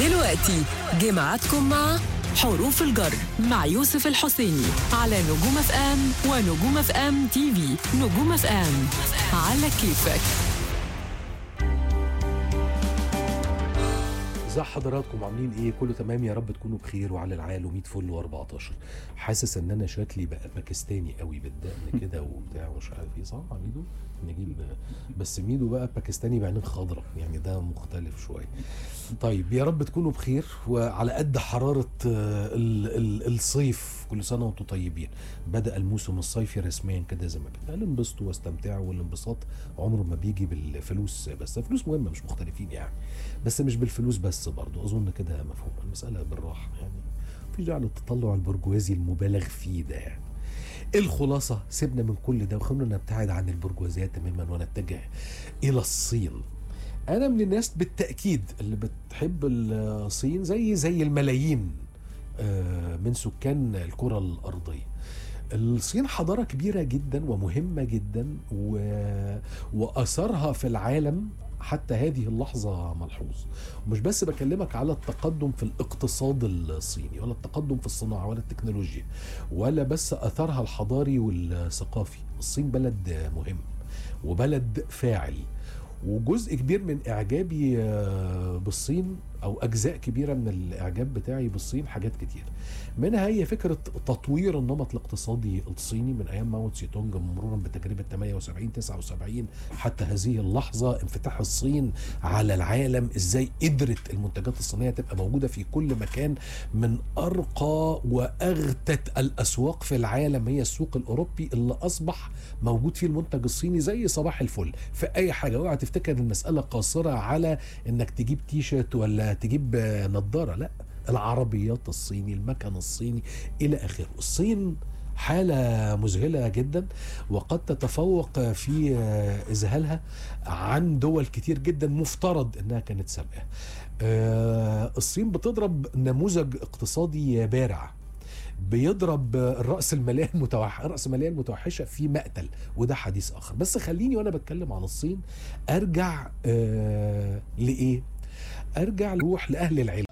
دلوقتي جمعتكم مع حروف الجر مع يوسف الحسيني على نجوم اف ام ونجوم اف ام تي في نجوم اف ام على كيفك ازي حضراتكم عاملين ايه كله تمام يا رب تكونوا بخير وعلى العال و100 فل و14 حاسس ان انا شكلي بقى باكستاني قوي بالدقن كده وبتاع ومش عارف ايه صح ميدو نجيب بس ميدو بقى باكستاني بعينين خضراء يعني ده مختلف شويه طيب يا رب تكونوا بخير وعلى قد حراره آه، ال- ال- الصيف كل سنه وانتم طيبين بدا الموسم الصيفي رسميا كده زي ما بيتقال انبسطوا واستمتعوا والانبساط عمره ما بيجي بالفلوس بس الفلوس مهمه مش مختلفين يعني بس مش بالفلوس بس برضو اظن كده مفهوم المساله بالراحه يعني مفيش داعي للتطلع البرجوازي المبالغ فيه ده يعني الخلاصه سيبنا من كل ده وخلونا نبتعد عن البرجوازيه تماما ونتجه الى الصين انا من الناس بالتاكيد اللي بتحب الصين زي زي الملايين آه، من سكان الكره الارضيه الصين حضارة كبيرة جدا ومهمة جدا و... وأثرها في العالم حتى هذه اللحظة ملحوظ ومش بس بكلمك على التقدم في الاقتصاد الصيني ولا التقدم في الصناعة ولا التكنولوجيا ولا بس أثرها الحضاري والثقافي الصين بلد مهم وبلد فاعل وجزء كبير من اعجابي آه، بالصين او اجزاء كبيره من الاعجاب بتاعي بالصين حاجات كتير منها هي فكره تطوير النمط الاقتصادي الصيني من ايام ماو تسي تونج مرورا بتجربه 78 79 حتى هذه اللحظه انفتاح الصين على العالم ازاي قدرت المنتجات الصينيه تبقى موجوده في كل مكان من ارقى واغتت الاسواق في العالم هي السوق الاوروبي اللي اصبح موجود فيه المنتج الصيني زي صباح الفل في اي حاجه اوعى تفتكر المساله قاصره على انك تجيب تيشرت ولا تجيب آه، نظاره لا العربيات الصيني المكن الصيني الى اخره الصين حالة مذهلة جدا وقد تتفوق في آه، إذهالها عن دول كتير جدا مفترض أنها كانت سابقة آه، الصين بتضرب نموذج اقتصادي بارع بيضرب الراس الماليه المتوح... الراس الماليه المتوحشه في مقتل وده حديث اخر بس خليني وانا بتكلم عن الصين ارجع آه لايه ارجع نروح لاهل العلم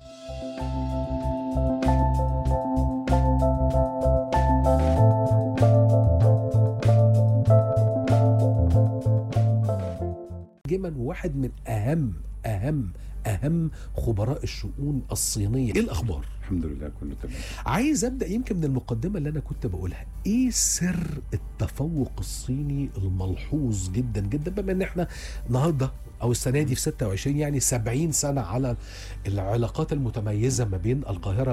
جيما واحد من اهم اهم اهم خبراء الشؤون الصينيه ايه الاخبار الحمد لله كله تمام عايز ابدا يمكن من المقدمه اللي انا كنت بقولها ايه سر التفوق الصيني الملحوظ جدا جدا بما ان احنا النهارده او السنه دي في 26 يعني 70 سنه على العلاقات المتميزه ما بين القاهره